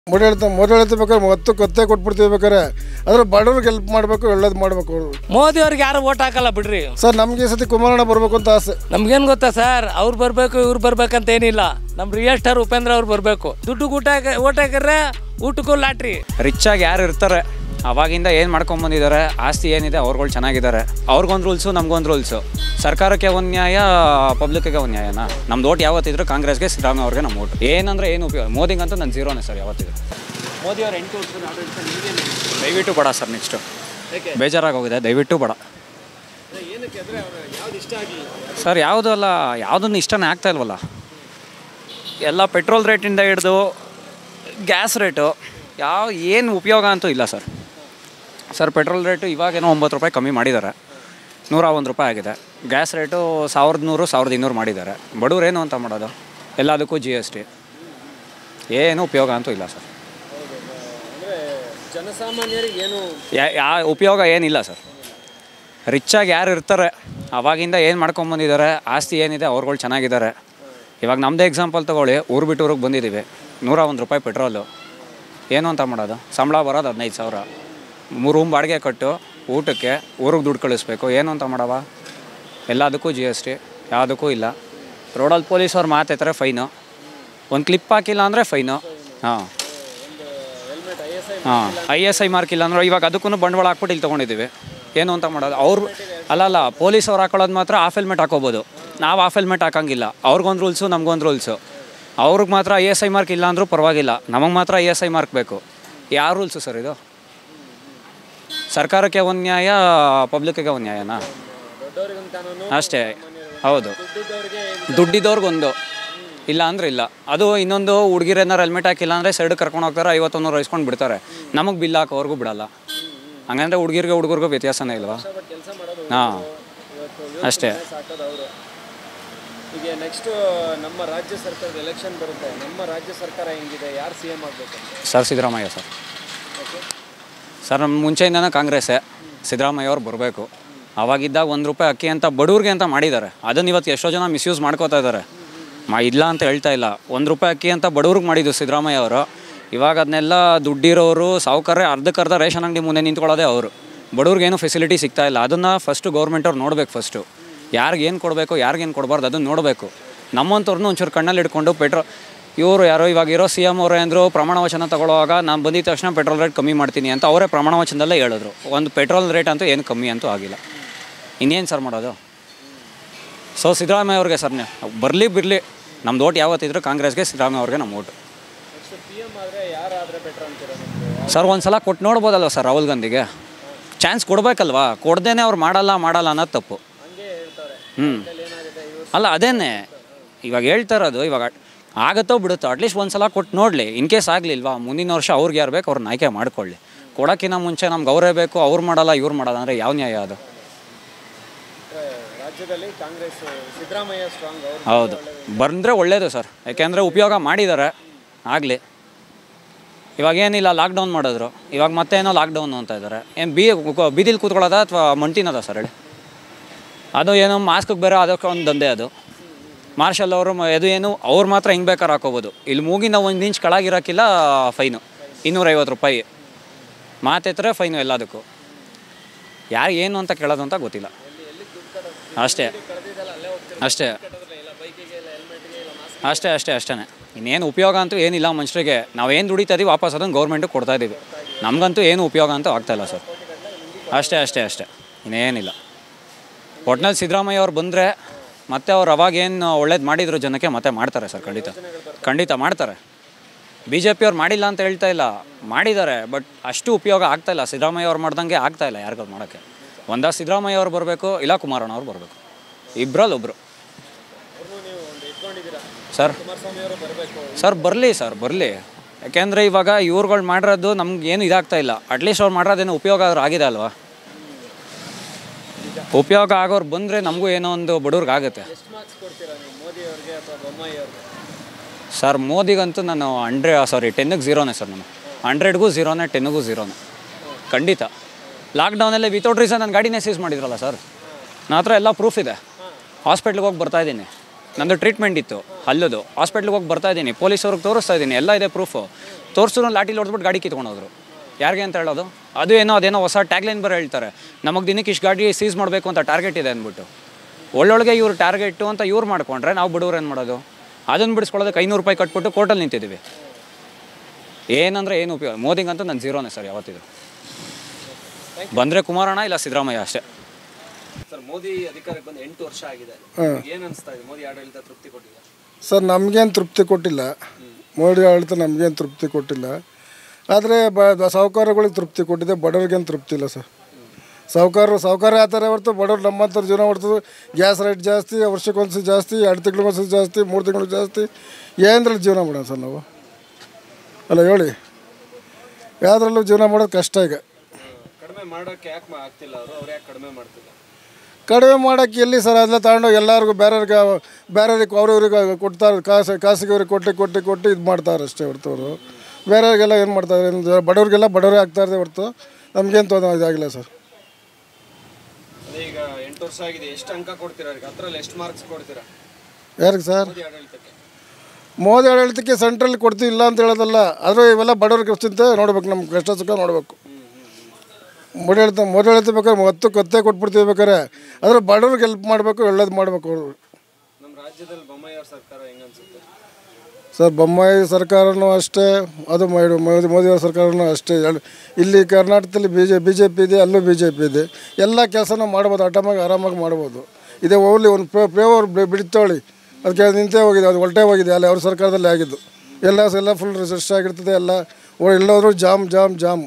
ಮೂಡಳಿತ ಮೂಡಳಿತ ಬೇಕಾದ್ರೆ ಮೊತ್ತು ಕೊತ್ತೆ ಕೊಟ್ಬಿಡ್ತೀವಿ ಬೇಕಾರೆ ಅದ್ರ ಬಡವ್ರಿಗೆ ಹೆಲ್ಪ್ ಮಾಡಬೇಕು ಒಳ್ಳೇದು ಮಾಡಬೇಕು ಅವರು ಮೋದಿ ಅವ್ರಿಗೆ ಯಾರು ಓಟ್ ಹಾಕಲ್ಲ ಬಿಡ್ರಿ ಸರ್ ನಮಗೆ ಈ ಸತಿ ಕುಮಾರಣ್ಣ ಬರಬೇಕು ಅಂತ ಆಸೆ ನಮ್ಗೇನು ಗೊತ್ತಾ ಸರ್ ಅವ್ರು ಬರಬೇಕು ಇವ್ರು ಬರ್ಬೇಕಂತ ಏನಿಲ್ಲ ನಮ್ಮ ರಿಯಲ್ ಸ್ಟಾರ್ ಉಪೇಂದ್ರ ಅವ್ರು ಬರಬೇಕು ದುಡ್ಡು ಊಟ ಓಟ್ ಹಾಕಿದ್ರೆ ಊಟಕ್ಕೂ ಲಾಟ್ರಿ ರಿಚಾಗಿ ಯಾರು ಇರ್ತಾರೆ ಅವಾಗಿಂದ ಏನು ಮಾಡ್ಕೊಂಬಂದಿದ್ದಾರೆ ಆಸ್ತಿ ಏನಿದೆ ಅವ್ರುಗಳು ಚೆನ್ನಾಗಿದ್ದಾರೆ ಅವ್ರಿಗೊಂದು ರೂಲ್ಸು ನಮ್ಗೊಂದು ರೂಲ್ಸು ಸರ್ಕಾರಕ್ಕೆ ಒಂದು ನ್ಯಾಯ ಪಬ್ಲಿಕ್ಗೆ ಒಂದು ನ್ಯಾಯನಾ ನಮ್ದು ಓಟ್ ಯಾವತ್ತಿದ್ರು ಕಾಂಗ್ರೆಸ್ಗೆ ಸಿದ್ದರಾಮಯ್ಯ ಅವ್ರಿಗೆ ನಮ್ಮ ಓಟ್ ಏನಂದ್ರೆ ಏನು ಉಪಯೋಗ ಮೋದಿಗಂತೂ ನನ್ನ ಜೀರೋನೇ ಸರ್ ಯಾವತ್ತಿದ್ರು ಮೋದಿ ಅವ್ರು ಎಂಟು ದಯವಿಟ್ಟು ಬೇಡ ಸರ್ ನೆಕ್ಸ್ಟು ಬೇಜಾರಾಗಿ ಹೋಗಿದೆ ದಯವಿಟ್ಟು ಬೇಡ ಸರ್ ಯಾವುದು ಅಲ್ಲ ಯಾವುದನ್ನು ಇಷ್ಟನೇ ಆಗ್ತಾ ಇಲ್ವಲ್ಲ ಎಲ್ಲ ಪೆಟ್ರೋಲ್ ರೇಟಿಂದ ಹಿಡಿದು ಗ್ಯಾಸ್ ರೇಟು ಯಾವ ಏನು ಉಪಯೋಗ ಅಂತೂ ಇಲ್ಲ ಸರ್ ಸರ್ ಪೆಟ್ರೋಲ್ ರೇಟು ಇವಾಗೇನೋ ಒಂಬತ್ತು ರೂಪಾಯಿ ಕಮ್ಮಿ ಮಾಡಿದ್ದಾರೆ ನೂರ ಒಂದು ರೂಪಾಯಿ ಆಗಿದೆ ಗ್ಯಾಸ್ ರೇಟು ಸಾವಿರದ ನೂರು ಸಾವಿರದ ಇನ್ನೂರು ಮಾಡಿದ್ದಾರೆ ಬಡವ್ರೇನು ಅಂತ ಮಾಡೋದು ಎಲ್ಲದಕ್ಕೂ ಜಿ ಎಸ್ ಟಿ ಏನು ಉಪಯೋಗ ಅಂತೂ ಇಲ್ಲ ಸರ್ ಜನಸಾಮಾನ್ಯರಿಗೆ ಏನು ಯಾ ಯಾ ಉಪಯೋಗ ಏನಿಲ್ಲ ಸರ್ ರಿಚಾಗಿ ಯಾರು ಇರ್ತಾರೆ ಅವಾಗಿಂದ ಏನು ಮಾಡ್ಕೊಂಬಂದಿದ್ದಾರೆ ಆಸ್ತಿ ಏನಿದೆ ಅವ್ರುಗಳು ಚೆನ್ನಾಗಿದ್ದಾರೆ ಇವಾಗ ನಮ್ಮದೇ ಎಕ್ಸಾಂಪಲ್ ತೊಗೊಳ್ಳಿ ಊರು ಬಿಟ್ಟು ಊರಿಗೆ ಬಂದಿದ್ದೀವಿ ನೂರ ಒಂದು ರೂಪಾಯಿ ಪೆಟ್ರೋಲು ಏನು ಅಂತ ಮಾಡೋದು ಸಂಬಳ ಬರೋದು ಹದಿನೈದು ಸಾವಿರ ಮೂರು ರೂಮ್ ಬಾಡಿಗೆ ಕಟ್ಟು ಊಟಕ್ಕೆ ಊರಿಗೆ ದುಡ್ಡು ಕಳಿಸ್ಬೇಕು ಏನು ಅಂತ ಮಾಡವ ಎಲ್ಲದಕ್ಕೂ ಜಿ ಎಸ್ ಟಿ ಯಾವುದಕ್ಕೂ ಇಲ್ಲ ರೋಡಲ್ಲಿ ಪೊಲೀಸವ್ರು ಮಾತಾಡ್ತಾರೆ ಫೈನು ಒಂದು ಕ್ಲಿಪ್ ಹಾಕಿಲ್ಲ ಅಂದರೆ ಫೈನು ಹಾಂ ಹಾಂ ಐ ಎಸ್ ಐ ಮಾರ್ಕ್ ಇಲ್ಲ ಅಂದ್ರೆ ಇವಾಗ ಅದಕ್ಕೂ ಬಂಡವಾಳ ಹಾಕ್ಬಿಟ್ಟು ಇಲ್ಲಿ ತೊಗೊಂಡಿದ್ದೀವಿ ಏನು ಅಂತ ಮಾಡೋದು ಅವ್ರು ಅಲ್ಲ ಅಲ್ಲ ಪೊಲೀಸ್ ಅವ್ರು ಹಾಕೊಳ್ಳೋದು ಮಾತ್ರ ಆಫ್ ಹೆಲ್ಮೆಟ್ ಹಾಕೋಬೋದು ನಾವು ಆಫ್ ಹೆಲ್ಮೆಟ್ ಹಾಕಂಗಿಲ್ಲ ಅವ್ರಿಗೊಂದು ರೂಲ್ಸು ನಮ್ಗೊಂದು ರೂಲ್ಸು ಅವ್ರಿಗೆ ಮಾತ್ರ ಐ ಎಸ್ ಐ ಮಾರ್ಕ್ ಇಲ್ಲ ಅಂದರೂ ಪರವಾಗಿಲ್ಲ ನಮಗೆ ಮಾತ್ರ ಐ ಎಸ್ ಐ ಮಾರ್ಕ್ ಬೇಕು ಯಾವ ರೂಲ್ಸು ಸರ್ ಇದು ಸರ್ಕಾರಕ್ಕೆ ಒಂದು ನ್ಯಾಯ ಪಬ್ಲಿಕ್ಕಿಗೆ ಒಂದು ನ್ಯಾಯನಾ ಅಷ್ಟೇ ಹೌದು ದುಡ್ಡಿದ್ದವ್ರಿಗೊಂದು ಇಲ್ಲ ಅಂದ್ರೆ ಇಲ್ಲ ಅದು ಇನ್ನೊಂದು ಹುಡುಗಿರೇನಾರು ಹೆಲ್ಮೆಟ್ ಹಾಕಿಲ್ಲ ಅಂದರೆ ಸೈಡ್ ಕರ್ಕೊಂಡು ಹೋಗ್ತಾರೆ ಐವತ್ತೊಂದು ಇಸ್ಕೊಂಡು ಬಿಡ್ತಾರೆ ನಮಗೆ ಬಿಲ್ ಹಾಕೋವರೆಗೂ ಬಿಡಲ್ಲ ಹಂಗಂದ್ರೆ ಹುಡುಗಿರಿಗೆ ಹುಡುಗರಿಗೂ ವ್ಯತ್ಯಾಸನೇ ಇಲ್ವಾ ಹಾಂ ಅಷ್ಟೇ ಈಗ ನೆಕ್ಸ್ಟ್ ನಮ್ಮ ರಾಜ್ಯ ಸರ್ಕಾರದ ಎಲೆಕ್ಷನ್ ಬರುತ್ತೆ ನಮ್ಮ ರಾಜ್ಯ ಸರ್ಕಾರ ಹೆಂಗಿದೆ ಯಾರು ಸಿ ಎಂ ಆಗಬೇಕು ಸರ್ ಸಿದ್ದರಾಮಯ್ಯ ಸರ್ ಸರ್ ನಮ್ಮ ಮುಂಚೆಯಿಂದನೇ ಕಾಂಗ್ರೆಸ್ಸೇ ಸಿದ್ದರಾಮಯ್ಯ ಅವ್ರು ಬರಬೇಕು ಅವಾಗಿದ್ದಾಗ ಒಂದು ರೂಪಾಯಿ ಅಕ್ಕಿ ಅಂತ ಬಡವ್ರಿಗೆ ಅಂತ ಮಾಡಿದ್ದಾರೆ ಅದನ್ನು ಇವತ್ತು ಎಷ್ಟೋ ಜನ ಮಿಸ್ಯೂಸ್ ಮಾಡ್ಕೋತಾ ಇದ್ದಾರೆ ಮಾ ಇಲ್ಲ ಅಂತ ಹೇಳ್ತಾ ಇಲ್ಲ ಒಂದು ರೂಪಾಯಿ ಅಕ್ಕಿ ಅಂತ ಬಡವ್ರಿಗೆ ಮಾಡಿದ್ದು ಸಿದ್ದರಾಮಯ್ಯ ಅವರು ಇವಾಗ ಅದನ್ನೆಲ್ಲ ದುಡ್ಡಿರೋರು ಸಾವುಕಾರೇ ಅರ್ಧಕ್ಕರ್ಧ ರೇಷನ್ ಅಂಗಡಿ ಮುಂದೆ ನಿಂತ್ಕೊಳ್ಳೋದೇ ಅವರು ಬಡವ್ರಿಗೇನು ಫೆಸಿಲಿಟಿ ಸಿಗ್ತಾ ಇಲ್ಲ ಅದನ್ನು ಫಸ್ಟು ಗೌರ್ಮೆಂಟ್ ಅವ್ರು ನೋಡ್ಬೇಕು ಫಸ್ಟು ಯಾರಿಗೇನು ಕೊಡಬೇಕು ಯಾರಿಗೇನು ಕೊಡಬಾರ್ದು ಅದನ್ನು ನೋಡಬೇಕು ನಮ್ಮಂಥವ್ರನ್ನೂ ಒಂಚೂರು ಕಣ್ಣಲ್ಲಿ ಇಟ್ಕೊಂಡು ಪೆಟ್ರೋ ಇವರು ಯಾರೋ ಇವಾಗ ಇರೋ ಸಿ ಎಮ್ ಅವರೇ ಅಂದರು ಪ್ರಮಾಣ ವಚನ ತಗೊಳ್ಳುವಾಗ ನಾನು ಬಂದಿದ ತಕ್ಷಣ ಪೆಟ್ರೋಲ್ ರೇಟ್ ಕಮ್ಮಿ ಮಾಡ್ತೀನಿ ಅಂತ ಅವರೇ ಪ್ರಮಾಣ ವಚನದಲ್ಲೇ ಹೇಳಿದ್ರು ಒಂದು ಪೆಟ್ರೋಲ್ ರೇಟ್ ಅಂತೂ ಏನು ಕಮ್ಮಿ ಅಂತೂ ಆಗಿಲ್ಲ ಇನ್ನೇನು ಸರ್ ಮಾಡೋದು ಸೊ ಸಿದ್ದರಾಮಯ್ಯ ಅವ್ರಿಗೆ ಸರ್ ಬರಲಿ ಬಿರಲಿ ನಮ್ದು ಓಟ್ ಯಾವತ್ತಿದ್ರು ಕಾಂಗ್ರೆಸ್ಗೆ ಸಿದ್ದರಾಮಯ್ಯ ಅವ್ರಿಗೆ ನಮ್ಮ ಓಟು ಪಿ ಎಂ ಆದರೆ ಯಾರಾದರೆ ಬೆಟರ್ ಅಂತೀರಾ ನಿಮಗೆ ಸರ್ ಒಂದು ಸಲ ಕೊಟ್ಟು ನೋಡ್ಬೋದಲ್ವ ಸರ್ ರಾಹುಲ್ ಗಾಂಧಿಗೆ ಚಾನ್ಸ್ ಕೊಡಬೇಕಲ್ವಾ ಕೊಡ್ದೇನೆ ಅವ್ರು ಮಾಡಲ್ಲ ಮಾಡಲ್ಲ ಅನ್ನೋದು ತಪ್ಪು ಹಂಗೆ ಹೇಳ್ತಾರೆ ಹ್ಞೂ ಏನಾಗಿದೆ ಇವ್ರು ಅಲ್ಲ ಅದೇನೆ ಇವಾಗ ಹೇಳ್ತಾ ಇರೋದು ಇವಾಗ ಆಗತ್ತೋ ಬಿಡುತ್ತೋ ಅಟ್ಲೀಸ್ಟ್ ಒಂದು ಸಲ ಕೊಟ್ಟು ನೋಡಲಿ ಇನ್ ಕೇಸ್ ಆಗಲಿಲ್ವಾ ಮುಂದಿನ ವರ್ಷ ಅವ್ರಿಗೆ ಯಾರು ಬೇಕು ಅವ್ರನ್ನ ಆಯ್ಕೆ ಮಾಡ್ಕೊಳ್ಳಿ ಕೊಡೋಕ್ಕಿಂತ ಮುಂಚೆ ನಮ್ಗೆ ಅವರೇ ಬೇಕು ಅವ್ರು ಮಾಡಲ್ಲ ಇವ್ರು ಮಾಡಲ್ಲ ಅಂದರೆ ಯಾವ ನ್ಯಾಯ ಅದು ರಾಜ್ಯದಲ್ಲಿ ಕಾಂಗ್ರೆಸ್ ಸಿದ್ದರಾಮಯ್ಯ ಸ್ಟ್ರಾಂಗ್ ಅವ್ರು ಹೌದು ಬಂದರೆ ಒಳ್ಳೇದು ಸರ್ ಯಾಕೆಂದರೆ ಉಪಯೋಗ ಮಾಡಿದ್ದಾರೆ ಆಗಲಿ ಇವಾಗ ಏನಿಲ್ಲ ಲಾಕ್ಡೌನ್ ಮಾಡಿದ್ರು ಇವಾಗ ಮತ್ತೆ ಏನೋ ಲಾಕ್ಡೌನ್ ಅಂತ ಇದ್ದಾರೆ ಏನು ಬಿ ಬೀದಿಲಿ ಕೂತ್ಕೊಳ್ಳೋದ ಅಥವಾ ಮಂಟಿನದ ಸರ್ ಹೇಳಿ ಅದು ಏನೋ ಮಾಸ್ಕಿಗೆ ಬೇರೆ ಅದಕ್ಕೆ ಒಂದು ದಂಧೆ ಅದು ಮಾರ್ಷಲ್ ಅವರು ಮ- ಅದು ಏನು ಅವ್ರು ಮಾತ್ರ ಹಿಂಗೆ ಬೇಕಾದ್ರೆ ಹಾಕೋಬೋದು ಇಲ್ಲಿ ಮೂಗಿನ ಒಂದು ಇಂಚ್ ಕೆಳಗಿರೋಕ್ಕಿಲ್ಲ ಫೈನು ಇನ್ನೂರೈವತ್ತು ರೂಪಾಯಿ ಮಾತೆತ್ತರೆ ಫೈನು ಎಲ್ಲದಕ್ಕೂ ಯಾರು ಏನು ಅಂತ ಕೇಳೋದು ಅಂತ ಗೊತ್ತಿಲ್ಲ ಅಷ್ಟೇ ಅಷ್ಟೇ ಅಷ್ಟೇ ಅಷ್ಟೇ ಅಷ್ಟೇ ಇನ್ನೇನು ಉಪಯೋಗ ಅಂತೂ ಏನಿಲ್ಲ ಮನುಷ್ಯರಿಗೆ ನಾವೇನು ದುಡಿತಾ ಇದೀವಿ ವಾಪಸ್ ಅದನ್ನು ಗೌರ್ಮೆಂಟಿಗೆ ಕೊಡ್ತಾ ಇದ್ದೀವಿ ನಮಗಂತೂ ಏನು ಉಪಯೋಗ ಅಂತೂ ಆಗ್ತಾಯಿಲ್ಲ ಸರ್ ಅಷ್ಟೇ ಅಷ್ಟೇ ಅಷ್ಟೇ ಇನ್ನೇನಿಲ್ಲ ಒಟ್ನಲ್ಲಿ ಸಿದ್ದರಾಮಯ್ಯ ಅವ್ರು ಬಂದರೆ ಮತ್ತೆ ಅವ್ರು ಅವಾಗೇನು ಒಳ್ಳೇದು ಮಾಡಿದ್ರು ಜನಕ್ಕೆ ಮತ್ತೆ ಮಾಡ್ತಾರೆ ಸರ್ ಖಂಡಿತ ಖಂಡಿತ ಮಾಡ್ತಾರೆ ಬಿ ಜೆ ಪಿಯವ್ರು ಮಾಡಿಲ್ಲ ಅಂತ ಹೇಳ್ತಾ ಇಲ್ಲ ಮಾಡಿದ್ದಾರೆ ಬಟ್ ಅಷ್ಟು ಉಪಯೋಗ ಆಗ್ತಾ ಇಲ್ಲ ಸಿದ್ದರಾಮಯ್ಯ ಅವ್ರು ಮಾಡ್ದಂಗೆ ಆಗ್ತಾ ಇಲ್ಲ ಯಾರಿಗೂ ಮಾಡೋಕ್ಕೆ ಒಂದಾ ಸಿದ್ದರಾಮಯ್ಯ ಅವ್ರು ಬರಬೇಕು ಇಲ್ಲ ಕುಮಾರಣ್ಣ ಅವ್ರು ಬರಬೇಕು ಇಬ್ಬರಲ್ಲಿ ಒಬ್ಬರು ಸರ್ ಸರ್ ಬರಲಿ ಸರ್ ಬರಲಿ ಯಾಕೆಂದರೆ ಇವಾಗ ಇವ್ರುಗಳು ಮಾಡಿರೋದು ನಮ್ಗೆ ಏನು ಇದಾಗ್ತಾ ಇಲ್ಲ ಅಟ್ಲೀಸ್ಟ್ ಅವ್ರು ಮಾಡಿರೋದೇನು ಉಪಯೋಗ ಆದ್ರೂ ಆಗಿದೆ ಅಲ್ವಾ ಉಪಯೋಗ ಆಗೋರು ಬಂದರೆ ನಮಗೂ ಏನೋ ಒಂದು ಬಡವ್ರಿಗೆ ಆಗುತ್ತೆ ಎಷ್ಟು ಮಾರ್ಕ್ಸ್ ಕೊಡ್ತೀರಾ ನೀವು ಮೋದಿ ಅವ್ರಿಗೆ ಅಥವಾ ಬೊಮ್ಮಾಯಿ ಅವ್ರಿಗೆ ಸರ್ ಮೋದಿಗಂತೂ ನಾನು ಹಂಡ್ರೆ ಸಾರಿ ಟೆನ್ನಿಗೆ ಝೀರೋನೇ ಸರ್ ನಾನು ಹಂಡ್ರೆಡ್ಗೂ ಝೀರೋನೇ ಟೆನ್ನಿಗೂ ಝೀರೋನೇ ಖಂಡಿತ ಲಾಕ್ಡೌನಲ್ಲಿ ವಿತೌಟ್ ರೀಸನ್ ನನ್ನ ಗಾಡಿನೇ ಸೀಸ್ ಮಾಡಿದ್ರಲ್ಲ ಸರ್ ನನ್ನ ಹತ್ರ ಎಲ್ಲ ಪ್ರೂಫ್ ಇದೆ ಹಾಸ್ಪಿಟ್ಲಿಗೆ ಹೋಗಿ ಬರ್ತಾ ಇದ್ದೀನಿ ನಂದು ಟ್ರೀಟ್ಮೆಂಟ್ ಇತ್ತು ಹಲ್ಲದು ಹಾಸ್ಪಿಟ್ಲಿಗೆ ಹೋಗಿ ಬರ್ತಾ ಇದ್ದೀನಿ ಪೊಲೀಸವ್ರಿಗೆ ತೋರಿಸ್ತಾ ಇದ್ದೀನಿ ಎಲ್ಲ ಇದೆ ಪ್ರೂಫು ತೋರಿಸಿದ್ರು ಲಾಟಿ ಹೊಡೆದ್ಬಿಟ್ಟು ಗಾಡಿ ಕಿತ್ಕೊಂಡೋದ್ರು ಯಾರಿಗೆ ಅಂತ ಹೇಳೋದು ಅದು ಏನೋ ಅದೇನೋ ಹೊಸ ಟ್ಯಾಗ್ಲೈನ್ ಬರೋ ಹೇಳ್ತಾರೆ ನಮಗೆ ದಿನಕ್ಕೆ ಇಷ್ಟು ಗಾಡಿ ಸೀಸ್ ಮಾಡಬೇಕು ಅಂತ ಟಾರ್ಗೆಟ್ ಇದೆ ಅಂದ್ಬಿಟ್ಟು ಒಳ್ಳೊಳಗೆ ಇವ್ರು ಟಾರ್ಗೆಟು ಅಂತ ಇವ್ರು ಮಾಡ್ಕೊಂಡ್ರೆ ನಾವು ಬಡವ್ರು ಏನು ಮಾಡೋದು ಅದನ್ನು ಬಿಡಿಸ್ಕೊಳ್ಳೋದಕ್ಕೆ ಐನೂರು ರೂಪಾಯಿ ಕಟ್ಬಿಟ್ಟು ಕೋರ್ಟಲ್ಲಿ ನಿಂತಿದ್ದೀವಿ ಏನಂದರೆ ಏನು ಉಪಯೋಗ ಮೋದಿಗಂತೂ ನನ್ನ ಝೀರೋನೇ ಸರ್ ಯಾವತ್ತಿದು ಬಂದರೆ ಕುಮಾರಣ್ಣ ಇಲ್ಲ ಸಿದ್ದರಾಮಯ್ಯ ಅಷ್ಟೇ ಸರ್ ಮೋದಿ ಅಧಿಕಾರಕ್ಕೆ ಬಂದು ಎಂಟು ವರ್ಷ ಆಗಿದೆ ಏನ್ ಅನಿಸ್ತಾ ಇದೆ ಮೋದಿ ಆಡಳಿತ ತೃಪ್ತಿ ಕೊಟ್ಟಿದೆ ಸರ್ ನಮಗೇನು ತೃಪ್ತಿ ಕೊಟ್ಟಿಲ್ಲ ಮೋದಿ ಆಡಳಿತ ನಮಗೇನು ತೃಪ್ತಿ ಕೊಟ್ಟಿಲ್ಲ ಆದರೆ ಬ ಸಾಹುಕಾರಗಳಿಗೆ ತೃಪ್ತಿ ಕೊಟ್ಟಿದೆ ಬಡವ್ರಿಗೇನು ತೃಪ್ತಿ ಇಲ್ಲ ಸರ್ ಸಾಹುಕಾರರು ಸಾಹುಕಾರ ಆ ಥರ ಹೊರ್ತು ಬಡವ್ರು ನಮ್ಮಂಥವ್ರು ಜೀವನ ಮಾಡ್ತದೆ ಗ್ಯಾಸ್ ರೇಟ್ ಜಾಸ್ತಿ ವರ್ಷಕ್ಕೊಂದ್ಸತಿ ಜಾಸ್ತಿ ಎರಡು ತಿಂಗಳಿಗೊಂದ್ಸತಿ ಜಾಸ್ತಿ ಮೂರು ತಿಂಗಳು ಜಾಸ್ತಿ ಏನದ್ರಲ್ಲಿ ಜೀವನ ಮಾಡೋಣ ಸರ್ ನಾವು ಅಲ್ಲ ಹೇಳಿ ಯಾವುದ್ರಲ್ಲೂ ಜೀವನ ಮಾಡೋದು ಕಷ್ಟ ಈಗ ಕಡಿಮೆ ಮಾಡೋಕೆ ಯಾಕೆ ಆಗ್ತಿಲ್ಲ ಅವರು ಅವ್ರು ಯಾಕೆ ಕಡಿಮೆ ಮಾಡ್ತಿಲ್ಲ ಕಡಿಮೆ ಮಾಡೋಕ್ಕೆ ಎಲ್ಲಿ ಸರ್ ಅದೆಲ್ಲ ತಗೊಂಡೋಗಿ ಎಲ್ಲರಿಗೂ ಬೇರೆಯವ್ರಿಗೆ ಬೇರೆಯವ್ರಿಗೆ ಅವ್ರವ್ರಿಗೆ ಕೊಡ್ತಾರೆ ಕಾಸು ಕಾಸಿಗೆ ಅವ್ರಿಗೆ ಕೊಟ್ಟು ಕೊಟ್ಟು ಕೊಟ್ಟು ಇದು ಮಾಡ್ತಾರೆ ಅಷ್ಟೇ ಹೊರ್ತು ಅವರು ಬೇರೆಯವ್ರಿಗೆಲ್ಲ ಏನು ಮಾಡ್ತಾರೆ ಏನು ಬಡವ್ರಿಗೆಲ್ಲ ಬಡವರೇ ಆಗ್ತಾ ಇದೆ ಹೊರ್ತು ನಮಗೇನು ತೊಂದರೆ ಇದಾಗಿಲ್ಲ ಸರ್ ಅದೇ ಈಗ ಎಂಟು ವರ್ಷ ಆಗಿದೆ ಎಷ್ಟು ಅಂಕ ಕೊಡ್ತೀರಾ ಅವ್ರಿಗೆ ಅದ್ರಲ್ಲಿ ಎಷ್ಟು ಮಾರ್ಕ್ಸ್ ಕೊಡ್ತೀರಾ ಯಾರಿಗೆ ಸರ್ ಮೋದಿ ಆಡಳಿತಕ್ಕೆ ಮೋದಿ ಆಡಳಿತಕ್ಕೆ ಸೆಂಟ್ರಲ್ಲಿ ಕೊಡ್ತೀವಿ ಇಲ್ಲ ಅಂತ ಹೇಳೋದಲ್ಲ ಆದರೂ ಇವೆಲ್ಲ ಬಡವ್ರಿಗೆ ಚಿಂತೆ ನೋಡ್ಬೇಕು ನಮ್ಮ ಕಷ್ಟ ಸುಖ ನೋಡಬೇಕು ಮೋದಿ ಆಡಳಿತ ಮೋದಿ ಆಡಳಿತ ಬೇಕಾದ್ರೆ ಹೊತ್ತು ಕೊತ್ತೆ ಕೊಟ್ಬಿಡ್ತೀವಿ ಬೇಕಾರೆ ಆದರೆ ಬಡವ್ರಿಗೆ ಹೆಲ್ಪ್ ಮಾಡಬೇಕು ಒಳ್ಳೇದು ಮಾಡಬೇಕು ಅವರು ನಮ್ಮ ರಾಜ್ಯದಲ್ಲಿ ಬೊಮ್ಮಾಯಿ ಅವ್ರ ಸರ್ಕಾರ ಹೆಂಗ್ ಅನ್ಸುತ್ತೆ ಸರ್ ಬೊಮ್ಮಾಯಿ ಸರ್ಕಾರನೂ ಅಷ್ಟೇ ಅದು ಮೋದಿ ಮೋದಿ ಮೋದಿಯವರ ಸರ್ಕಾರನೂ ಅಷ್ಟೇ ಎಲ್- ಇಲ್ಲಿ ಕರ್ನಾಟಕದಲ್ಲಿ B J B J P ಇದೆ ಅಲ್ಲೂ ಬಿ ಜೆ ಪಿ ಇದೆ ಎಲ್ಲ ಕೆಲಸನೂ ಮಾಡ್ಬೋದು ಆಟಮಾಗಿ ಆರಾಮಾಗಿ ಮಾಡ್ಬೋದು ಇದೇ ಹೋಗ್ಲಿ ಒಂದು ಪೇ ಪೇವರ್ ಬಿಡ್ತೋಳಿ ಅದಕ್ಕೆ ನಿಂತೇ ಹೋಗಿದೆ ಅದು ಹೊಲ್ಟೇ ಹೋಗಿದೆ ಅಲ್ಲಿ ಅವ್ರ ಸರ್ಕಾರದಲ್ಲಿ ಆಗಿದ್ದು ಎಲ್ಲ ಎಲ್ಲ ಫುಲ್ ರಿಸರ್ಚ್ ಆಗಿರ್ತದೆ ಎಲ್ಲ ಓ- ಎಲ್ಲೋದ್ರೂ ಜಾಮ್ ಜಾಮ್ ಜಾಮ್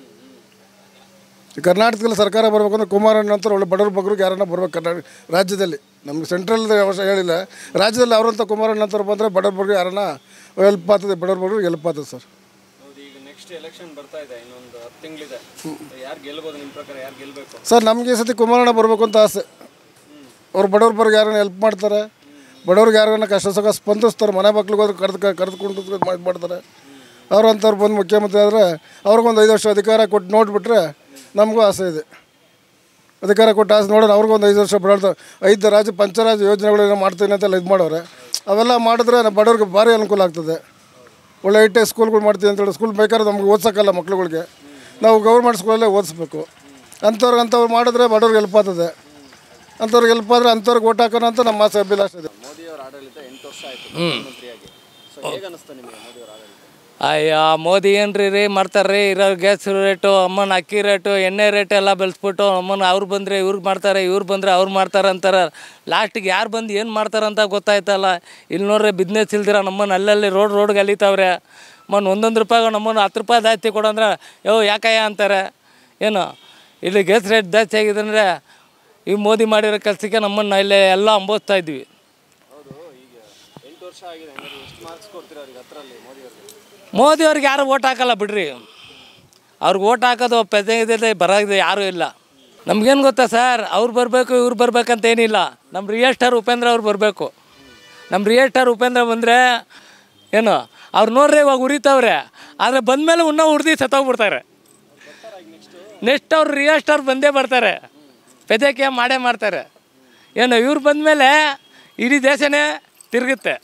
ಈ ಕರ್ನಾಟಕದಲ್ಲಿ ಸರ್ಕಾರ ಬರ್ಬೇಕು ಅಂದ್ರೆ ಕುಮಾರಣ್ಣ ನಂತರ ಒಳ್ಳೆ ಬಡವ್ರ ಬಗ್ರಿಗೆ ಯಾರನ್ನ ಬರ್ಬೇಕು ಕರ್ನಾಟಕ ರಾಜ್ಯದಲ್ಲಿ ನಮ್ಗೆ ಸೆಂಟ್ರಲ್ ಅವಶ್ಯ ಹೇಳಿಲ್ಲ ರಾಜ್ಯದಲ್ಲಿ ಅವರಂತ ಕುಮಾರಣ್ಣ ನಂತರ ಬಂದರೆ ಬಡವ್ರ ಬಗ್ಗೆ ಯಾರನ್ನ ಹೆಲ್ಪ್ ಆಗ್ತದೆ ಬಡವ್ರ ಬಗ್ಗೆ ಹೆಲ್ಪ್ ಆಗ್ತದೆ ಸರ್ ಹೌದು ಈಗ ನೆಕ್ಸ್ಟ್ ಎಲೆಕ್ಷನ್ ಬರ್ತಾ ಇದೆ ಇನ್ನೊಂದು ಹತ್ತು ತಿಂಗಳಿದೆ ಯಾರು ಗೆಲ್ಬೋದು ನಿಮ್ಮ ಪ್ರಕಾರ ಯಾರು ಗೆಲ್ಬೇಕು ಸರ್ ನಮಗೆ ಈ ಸತಿ ಕುಮಾರಣ್ಣ ಬರಬೇಕು ಅಂತ ಆಸೆ ಅವ್ರು ಬಡವ್ರ ಬಗ್ಗೆ ಯಾರನ್ನ ಹೆಲ್ಪ್ ಮಾಡ್ತಾರೆ ಬಡವ್ರಿಗೆ ಯಾರನ್ನ ಕಷ್ಟ ಸುಖ ಸ್ಪಂದಿಸ್ತಾರೆ ಮನೆ ಮಕ್ಳಿಗೆ ಹೋದ್ರೆ ಕರೆದು ಕರೆದುಕೊಂಡು ಇದು ಮಾಡ್ತಾರೆ ಅವ್ರು ಅಂಥವ್ರು ಬಂದು ಮುಖ್ಯಮಂತ್ರಿ ಆದರೆ ಅವ್ರಿಗೊಂದು ಐದು ವರ್ಷ ಅಧಿಕಾರ ಕೊಟ್ಟು ನೋಡಿಬಿಟ್ರೆ ನಮಗೂ ಆಸೆ ಇದೆ ಅಧಿಕಾರ ಕೊಟ್ಟು ಆಸೆ ನೋಡೋಣ ಅವ್ರಿಗೊಂದು ಐದು ವರ್ಷ ಬಡವ್ರ ಐದು ರಾಜ್ಯ ಪಂಚರಾಜ್ಯ ಯೋಜನೆಗಳೇನೋ ಮಾಡ್ತೀನಿ ಅಂತೆಲ್ಲ ಇದು ಮಾಡೋರೆ ಅವೆಲ್ಲ ಮಾಡಿದ್ರೆ ನಮ್ಮ ಬಡವ್ರಿಗೆ ಭಾರಿ ಅನುಕೂಲ ಆಗ್ತದೆ ಒಳ್ಳೆ ಐ ಟಿ ಐ ಸ್ಕೂಲ್ಗಳು ಮಾಡ್ತೀವಿ ಅಂತೇಳಿ ಸ್ಕೂಲ್ ಬೇಕಾದ್ರೆ ನಮ್ಗೆ ಓದ್ಸೋಕ್ಕಲ್ಲ ಮಕ್ಳುಗಳಿಗೆ ನಾವು ಗೌರ್ಮೆಂಟ್ ಸ್ಕೂಲಲ್ಲೇ ಓದಿಸ್ಬೇಕು ಅಂಥವ್ರಿಗೆ ಅಂಥವ್ರು ಮಾಡಿದ್ರೆ ಬಡವ್ರಿಗೆ ಹೆಲ್ಪ್ ಆಗ್ತದೆ ಅಂಥವ್ರಿಗೆ ಹೆಲ್ಪ್ ಆದರೆ ಅಂಥವ್ರಿಗೆ ಓಟ್ ಹಾಕೋಣ ಅಂತ ನಮ್ಮ ಆಸೆ ಅಭಿಲಾಷೆ ಇದೆ ಮೋದಿ ಅವರ ಆಡಳಿತ ಎಂಟು ವರ್ಷ ಆಯ್ತು ಮುಖ್ಯಮಂತ್ರಿಯಾಗಿ ಸೊ ಹೇಗೆ ಅನಿಸ್ತಾ ನಿಮಗೆ ಮೋದಿ ಅವರ ಆಡಳಿತ ಅಯ್ಯ ಮೋದಿ ಏನ್ರಿ ರೀ ಮಾಡ್ತಾರ್ರಿ ಇರೋ ಗ್ಯಾಸ್ ರೇಟು ಅಮ್ಮನ ಅಕ್ಕಿ ರೇಟು ಎಣ್ಣೆ ರೇಟ್ ಎಲ್ಲ ಬೆಳೆಸ್ಬಿಟ್ಟು ಅಮ್ಮನ ಅವ್ರು ಬಂದರೆ ಇವ್ರಿಗೆ ಮಾಡ್ತಾರೆ ಇವ್ರು ಬಂದರೆ ಅವ್ರು ಮಾಡ್ತಾರೆ ಅಂತಾರೆ ಲಾಸ್ಟಿಗೆ ಯಾರು ಬಂದು ಏನು ಮಾಡ್ತಾರಂತ ಗೊತ್ತಾಯ್ತಲ್ಲ ಇಲ್ಲಿ ನೋಡ್ರಿ ಬಿಸ್ನೆಸ್ ಇಲ್ದಿರ ನಮ್ಮನ್ನ ಅಲ್ಲಲ್ಲಿ ರೋಡ್ ರೋಡ್ಗೆ ಅಲಿತಾವ್ರೆ ಮೊನ್ನೆ ಒಂದೊಂದು ರೂಪಾಯಿಗೆ ನಮ್ಮನ್ನು ಹತ್ತು ರೂಪಾಯಿ ಜಾಸ್ತಿ ಕೊಡಂದ್ರೆ ಯೋ ಯಾಕಯ್ಯ ಅಂತಾರೆ ಏನು ಇಲ್ಲಿ ಗ್ಯಾಸ್ ರೇಟ್ ಜಾಸ್ತಿ ಆಗಿದೆ ಅಂದರೆ ಈ ಮೋದಿ ಮಾಡಿರೋ ಕೆಲಸಕ್ಕೆ ನಮ್ಮನ್ನು ಇಲ್ಲಿ ಎಲ್ಲ ಅಂಬೋಸ್ತಾ ಇದ್ವಿ ಹೌದು ಈಗ ಎಂಟು ವರ್ಷ ಆಗಿದೆ ಹಂಗಾದ್ರೆ ಎಷ್ಟು ಮಾರ್ಕ್ಸ್ ಕೊಡ್ತೀರಾ ಅವ್ರಿಗೆ ಹತ್ತರಲ್ಲಿ ಮೋದಿ ಅವರಿಗೆ ಮೋದಿ ಅವ್ರಿಗೆ ಯಾರು ಓಟ್ ಹಾಕಲ್ಲ ಬಿಡ್ರಿ ಅವ್ರಿಗೆ ಓಟ್ ಹಾಕೋದು ಪೆದ್ದೆ ಬರೋದು ಯಾರೂ ಇಲ್ಲ ನಮ್ಗೇನು ಗೊತ್ತಾ ಸರ್ ಅವ್ರು ಬರಬೇಕು ಇವ್ರು ಬರ್ಬೇಕಂತ ಏನಿಲ್ಲ ನಮ್ಮ ರಿಯಲ್ ಸ್ಟಾರ್ ಉಪೇಂದ್ರ ಅವ್ರು ಬರಬೇಕು ನಮ್ಮ ರಿಯಲ್ ಸ್ಟಾರ್ ಉಪೇಂದ್ರ ಬಂದರೆ ಏನು ಅವ್ರು ನೋಡ್ರಿ ಇವಾಗ ಉರಿತವ್ರೆ ಆದರೆ ಬಂದಮೇಲೆ ಇನ್ನೂ ಉರ್ದಿ ಸತ್ತೋಗ್ಬಿಡ್ತಾರೆ ನೆಕ್ಸ್ಟ್ ಅವ್ರು ರಿಯಲ್ ಸ್ಟಾರ್ ಬಂದೇ ಬರ್ತಾರೆ ಪೆದಕ್ಕೆ ಮಾಡೇ ಮಾಡ್ತಾರೆ ಏನು ಇವ್ರು ಬಂದಮೇಲೆ ಇಡೀ ದೇಶನೇ ತಿರುಗುತ್ತೆ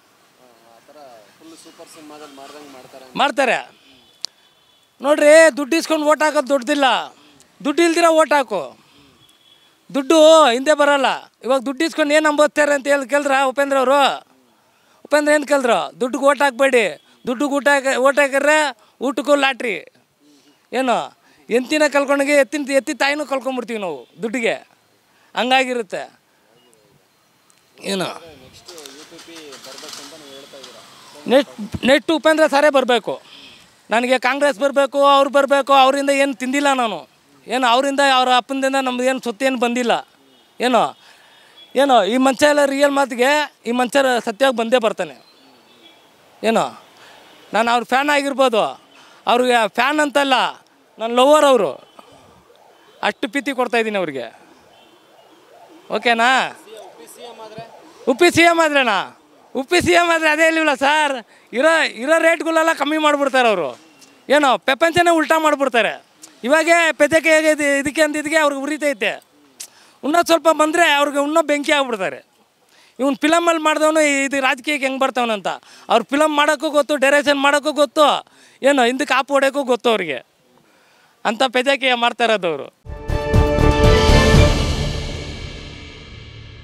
ಫುಲ್ ಸೂಪರ್ ಸಿನಿಮಾದಲ್ಲಿ ಮಾಡ್ದಂಗೆ ಮಾಡ್ತಾರೆ ಮಾಡ್ತಾರೆ ನೋಡ್ರಿ ದುಡ್ಡು ಇಸ್ಕೊಂಡು ಓಟ್ ಹಾಕೋದು ದೊಡ್ಡದಿಲ್ಲ ದುಡ್ಡು ಇಲ್ದಿರ ಓಟ್ ಹಾಕು ದುಡ್ಡು ಹಿಂದೆ ಬರಲ್ಲ ಇವಾಗ ದುಡ್ಡು ಇಸ್ಕೊಂಡು ಏನು ಅಂಬೋಸ್ತಾರೆ ಅಂತ ಹೇಳಿ ಕೇಳಿದ್ರ ಉಪೇಂದ್ರ ಅವರು ಉಪೇಂದ್ರ ಏನು ಕೇಳಿದ್ರು ದುಡ್ಡಿಗೆ ಓಟ್ ಹಾಕ್ಬೇಡಿ ದುಡ್ಡಿಗೆ ಊಟ ಹಾಕ ಓಟ್ ಹಾಕಿದ್ರೆ ಊಟಕ್ಕೂ ಲಾಟ್ರಿ ಏನು ಎಂತಿನ ಕಲ್ಕೊಂಡಂಗೆ ಎತ್ತಿನ ಎತ್ತಿ ತಾಯಿನೂ ಕಲ್ಕೊಂಡ್ಬಿಡ್ತೀವಿ ನಾವು ದುಡ್ಡಿಗೆ ಹಂಗಾಗಿರುತ್ತೆ ಏನು ನೆಟ್ ನೆಟ್ ಉಪೇಂದ್ರ ಸಾರೇ ಬರಬೇಕು ನನಗೆ ಕಾಂಗ್ರೆಸ್ ಬರಬೇಕು ಅವ್ರು ಬರಬೇಕು ಅವರಿಂದ ಏನು ತಿಂದಿಲ್ಲ ನಾನು ಏನು ಅವರಿಂದ ಅವ್ರ ಅಪ್ಪನಿಂದ ನಮ್ದು ಏನು ಸೊತ್ತೇನು ಬಂದಿಲ್ಲ ಏನು ಏನು ಈ ಮನುಷ್ಯ ಎಲ್ಲ ರಿಯಲ್ ಮಾತಿಗೆ ಈ ಮನುಷ್ಯ ಸತ್ಯವಾಗಿ ಬಂದೇ ಬರ್ತಾನೆ ಏನು ನಾನು ಅವ್ರ ಫ್ಯಾನ್ ಆಗಿರ್ಬೋದು ಅವ್ರಿಗೆ ಫ್ಯಾನ್ ಅಂತಲ್ಲ ನನ್ನ ಲವರ್ ಅವರು ಅಷ್ಟು ಪ್ರೀತಿ ಕೊಡ್ತಾಯಿದ್ದೀನಿ ಅವ್ರಿಗೆ ಓಕೆನಾ ಉಪ್ಪಿ ಸಿ ಎಮ್ ಆದ್ರೇನಾ ಉಪ್ಪಿ ಸಿ ಎಮ್ ಆದರೆ ಅದೇ ಇಲ್ಲಿಲ್ಲ ಸರ್ ಇರೋ ಇರೋ ರೇಟ್ಗಳೆಲ್ಲ ಕಮ್ಮಿ ಮಾಡಿಬಿಡ್ತಾರೆ ಅವರು ಏನೋ ಪ್ರಪಂಚನೇ ಉಲ್ಟಾ ಮಾಡಿಬಿಡ್ತಾರೆ ಇವಾಗೇ ಪೆದಕ್ಕೆ ಹೇಗೆ ಇದು- ಇದಕ್ಕೆ ಅಂತ ಇದಕ್ಕೆ ಅವ್ರಿಗೆ ಉರಿತೈತೆ ಇನ್ನೂ ಸ್ವಲ್ಪ ಬಂದರೆ ಅವ್ರಿಗೆ ಇನ್ನೂ ಬೆಂಕಿ ಆಗ್ಬಿಡ್ತಾರೆ ಇವ್ನು ಫಿಲಮಲ್ಲಿ ಮಾಡಿದವನು ಇದು ರಾಜಕೀಯಕ್ಕೆ ಹೆಂಗೆ ಬರ್ತಾವನಂತ ಅವ್ರು ಫಿಲಮ್ ಮಾಡೋಕ್ಕೂ ಗೊತ್ತು ಡೈರೆಕ್ಷನ್ ಮಾಡೋಕ್ಕೂ ಗೊತ್ತು ಏನು ಹಿಂದಕ್ಕೆ ಆಪ್ ಹೊಡೆಯೋಕ್ಕೂ ಗೊತ್ತು ಅವ್ರಿಗೆ ಅಂಥ ಪೆಜಾಕಿಯ ಮಾಡ್ತಾ ಇರೋದು ಅವರು